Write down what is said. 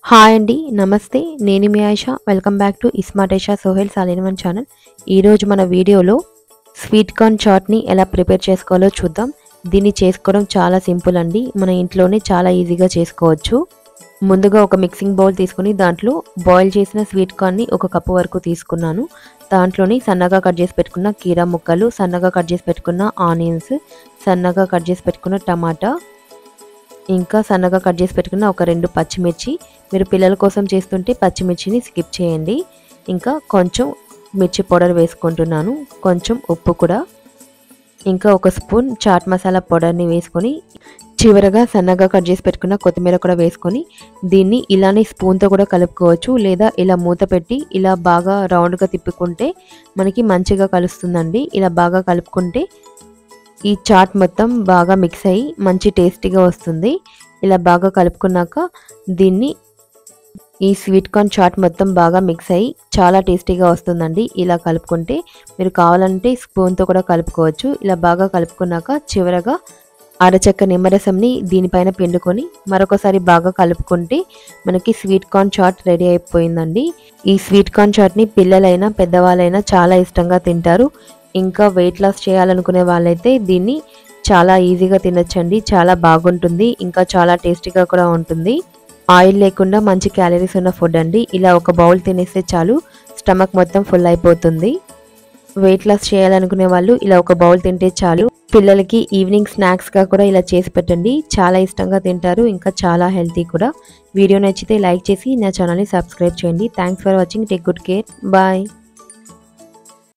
hi అండి నమస్తే నేను మీ Ayesha welcome back to iSmart Aisha Sohel సాలినవన్ ఛానల్ ఈరోజు మన వీడియోలో స్వీట్ కార్న్ చాట్ని ఎలా ప్రిపేర్ చేసుకోవాలో చూద్దాం దీన్ని చేసుకోవడం చాలా సింపుల్ అండి మన ఇంట్లోనే చాలా ఈజీగా చేసుకోవచ్చు ముందుగా ఒక మిక్సింగ్ బౌల్ తీసుకుని దాంట్లో బాయిల్ చేసిన స్వీట్ కార్న్ని ఒక కప్పు వరకు తీసుకున్నాను దాంట్లోని సన్నగా కట్ చేసి పెట్టుకున్న కీరా ముక్కలు సన్నగా కట్ చేసి పెట్టుకున్న ఆనియన్స్ సన్నగా కట్ చేసి పెట్టుకున్న టమాటా ఇంకా సన్నగా కట్ చేసి పెట్టుకున్న ఒక రెండు పచ్చిమిర్చి మీరు పిల్లల కోసం చేస్తుంటే పచ్చిమిర్చిని స్కిప్ చేయండి ఇంకా కొంచెం మిర్చి పౌడర్ వేసుకుంటున్నాను కొంచెం ఉప్పు కూడా ఇంకా ఒక స్పూన్ చాట్ మసాలా పౌడర్ని వేసుకొని చివరగా సన్నగా కట్ చేసి పెట్టుకున్న కొత్తిమీర కూడా వేసుకొని దీన్ని ఇలానే స్పూన్తో కూడా కలుపుకోవచ్చు లేదా ఇలా మూత పెట్టి ఇలా బాగా రౌండ్గా తిప్పుకుంటే మనకి మంచిగా కలుస్తుందండి ఇలా బాగా కలుపుకుంటే ఈ చాట్ మొత్తం బాగా మిక్స్ అయ్యి మంచి టేస్టీగా వస్తుంది ఇలా బాగా కలుపుకున్నాక దీన్ని ఈ స్వీట్ కార్న్ చాట్ మొత్తం బాగా మిక్స్ అయ్యి చాలా టేస్టీగా వస్తుందండి ఇలా కలుపుకుంటే మీరు కావాలంటే స్పూన్తో కూడా కలుపుకోవచ్చు ఇలా బాగా కలుపుకున్నాక చివరగా అరచక్క నిమ్మరసంని దీనిపైన పిండుకొని మరొకసారి బాగా కలుపుకుంటే మనకి స్వీట్ కార్న్ చాట్ రెడీ అయిపోయిందండి ఈ స్వీట్ కార్న్ చాట్ని పిల్లలైనా పెద్దవాళ్ళైనా చాలా ఇష్టంగా తింటారు ఇంకా వెయిట్ లాస్ చేయాలనుకునే వాళ్ళైతే దీన్ని చాలా ఈజీగా తినొచ్చండి చాలా బాగుంటుంది ఇంకా చాలా టేస్టీగా కూడా ఉంటుంది ఆయిల్ లేకుండా మంచి క్యాలరీస్ ఉన్న ఫుడ్ అండి ఇలా ఒక బౌల్ తినేస్తే చాలు స్టమక్ మొత్తం ఫుల్ అయిపోతుంది వెయిట్ లాస్ చేయాలనుకునే వాళ్ళు ఇలా ఒక బౌల్ తింటే చాలు పిల్లలకి ఈవినింగ్ స్నాక్స్గా కూడా ఇలా చేసి పెట్టండి చాలా ఇష్టంగా తింటారు ఇంకా చాలా హెల్తీ కూడా వీడియో నచ్చితే లైక్ చేసి నా ఛానల్ని సబ్స్క్రైబ్ చేయండి thanks for watching take good care bye